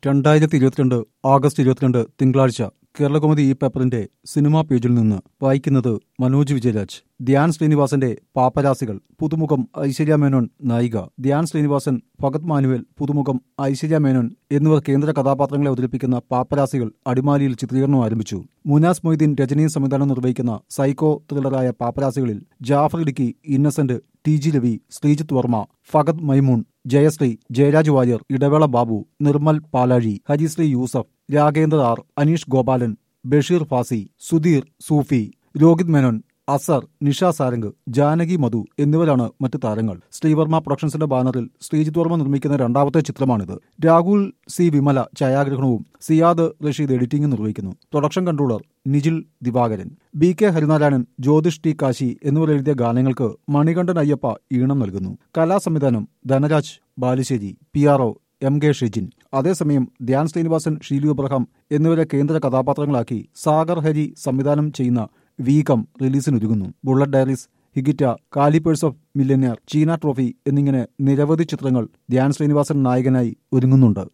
രണ്ടായിരത്തി ഇരുപത്തിരണ്ട് ആഗസ്റ്റ് ഇരുപത്തിരണ്ട് തിങ്കളാഴ്ച കേരളകൗമുദി ഈ പേപ്പറിന്റെ സിനിമാ പേജിൽ നിന്ന് വായിക്കുന്നത് മനോജ് വിജയരാജ് ധ്യാൻ ശ്രീനിവാസന്റെ പാപ്പരാസികൾ പുതുമുഖം ഐശ്വര്യ മേനോൻ നായിക ധ്യാൻ ശ്രീനിവാസൻ ഭഗത് മാനുവൽ പുതുമുഖം ഐശ്വര്യ മേനോൻ എന്നിവർ കേന്ദ്ര കഥാപാത്രങ്ങളെ അവതരിപ്പിക്കുന്ന പാപ്പരാസികൾ അടിമാലിയിൽ ചിത്രീകരണം ആരംഭിച്ചു മുനാസ് മൊയ്തീൻ രജനിയും സംവിധാനം നിർവഹിക്കുന്ന സൈക്കോ ത്രില്ലറായ പാപ്പരാസികളിൽ Jaffar Idukki Innocent T G Ravi Sreejith Varma ഫഗത് മൈമൂൺ ജയശ്രീ ജയരാജ് വാര്യർ ഇടവേള ബാബു നിർമ്മൽ പാലാഴി ഹരിശ്രീ യൂസഫ് രാഗേന്ദ്ര ആർ അനീഷ് ഗോപാലൻ ബഷീർ ഫാസി സുധീർ സൂഫി രോഹിത് മേനോൻ അസർ നിഷ സാരംഗ് ജാനകി മധു എന്നിവരാണ് മറ്റ് താരങ്ങൾ ശ്രീവർമ്മ പ്രൊഡക്ഷൻസിന്റെ ബാനറിൽ ശ്രീജിത്ത് വർമ്മ നിർമ്മിക്കുന്ന രണ്ടാമത്തെ ചിത്രമാണിത് രാഹുൽ സി വിമല ഛായാഗ്രഹണവും സിയാദ് റഷീദ് എഡിറ്റിംഗും നിർവഹിക്കുന്നു production controller Nijil Divakaran B K Harinarayanan Jyothish T Kashi എന്നിവർ എഴുതിയ ഗാനങ്ങൾക്ക് മണികണ്ഠൻ അയ്യപ്പ ഈണം നൽകുന്നു കലാസംവിധാനം Dhanaraj Balussery P R O M K Shijin അതേസമയം ധ്യാൻ ശ്രീനിവാസൻ ഷീലു ഇബ്രഹാം എന്നിവരെ കേന്ദ്ര കഥാപാത്രങ്ങളാക്കി സാഗർ ഹരി സംവിധാനം ചെയ്യുന്ന വീകം റിലീസിനൊരുങ്ങുന്നു ബുള്ളറ്റ് ഡയറീസ് ഹിഗിറ്റ കാലിപ്പേഴ്സ് ഓഫ് മില്ലനിയർ ചീന ട്രോഫി എന്നിങ്ങനെ നിരവധി ചിത്രങ്ങൾ ധ്യാൻ ശ്രീനിവാസൻ നായകനായി ഒരുങ്ങുന്നുണ്ട്